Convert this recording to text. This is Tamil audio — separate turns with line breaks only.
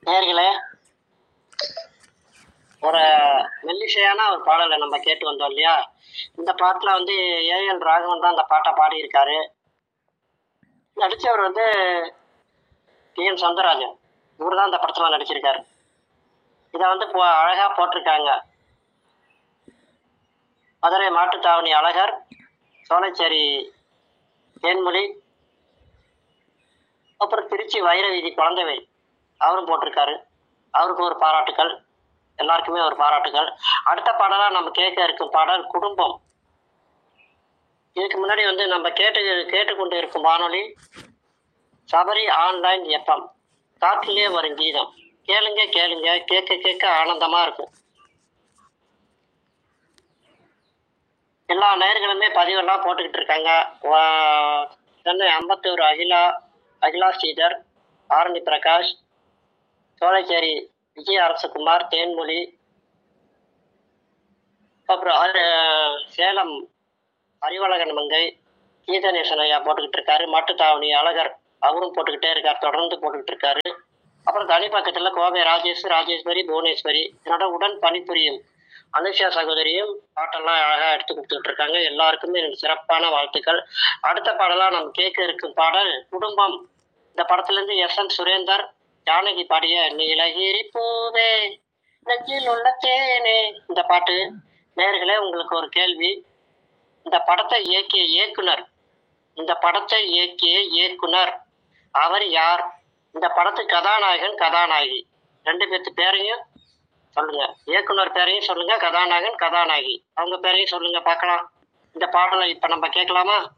நேர்களே ஒரு மெல்லிசையான ஒரு பாடலை நம்ம கேட்டு வந்தோம் இல்லையா இந்த பாட்டில் வந்து ஏஎல் ராகவன் தான் அந்த பாட்டை பாடியிருக்காரு நடித்தவர் வந்து டி என் சௌந்தரராஜன் இவர் தான் இந்த படத்தில் நடிச்சிருக்காரு இதை வந்து இப்போ அழகாக போட்டிருக்காங்க மதுரை மாட்டுத்தாவணி அழகர் சோலைச்சேரி தேன்மொழி அப்புறம் திருச்சி வைர வீதி குழந்தைவேல் அவரும் போட்டிருக்காரு அவருக்கு ஒரு பாராட்டுக்கள் எல்லாருக்குமே ஒரு பாராட்டுக்கள் அடுத்த பாடலாக நம்ம கேட்க இருக்கும் பாடல் குடும்பம் இதுக்கு முன்னாடி வந்து நம்ம கேட்டு கேட்டுக்கொண்டு இருக்கும் வானொலி சபரி ஆன்லைன் எஃப்எம் காற்றிலே வரும் கீதம் கேளுங்க கேளுங்க கேட்க கேட்க ஆனந்தமா இருக்கும் எல்லா நேர்களுமே பதிவெல்லாம் போட்டுக்கிட்டு இருக்காங்க வா- சென்னை அம்பத்தூர் அகிலா அகிலா ஸ்ரீதர் ஆரணி பிரகாஷ் சோலைச்சேரி விஜய அரசகுமார் தேன்மொழி அப்புறம் அரு- சேலம் அறிவழகன் மங்கை கீதநேசன் ஐயா போட்டுக்கிட்டு இருக்காரு மாட்டுத்தாவணி அழகர் அவரும் போட்டுக்கிட்டே இருக்கார் தொடர்ந்து போட்டுக்கிட்டு இருக்காரு அப்புறம் தனி பக்கத்தில் கோவை ராஜேஷ் ராஜேஸ்வரி புவனேஸ்வரி என்னோட உடன் பணிபுரியும் அனுஷா சகோதரியும் பாட்டெல்லாம் அழகாக எடுத்து கொடுத்துட்டு இருக்காங்க எல்லாருக்குமே எனக்கு சிறப்பான வாழ்த்துக்கள் அடுத்த பாடலாக நம்ம கேட்க இருக்கும் பாடல் குடும்பம் இந்த படத்துலேருந்து எஸ் என் சுரேந்தர் ஜானகி பாடிய நீலகிரி பூவே நெஞ்சில் உள்ள தேனே இந்த பாட்டு நேர்களே உங்களுக்கு ஒரு கேள்வி இந்த படத்தை இயக்கிய இயக்குனர் இந்த படத்தை இயக்கிய இயக்குனர் அவர் யார் இந்த படத்து கதாநாயகன் கதாநாயகி ரெண்டு பேர்த்து பேரையும் சொல்லுங்க இயக்குனர் பேரையும் சொல்லுங்க கதாநாயகன் கதாநாயகி அவங்க பேரையும் சொல்லுங்க பார்க்கலாம் இந்த பாடலை இப்ப நம்ம கேட்கலாமா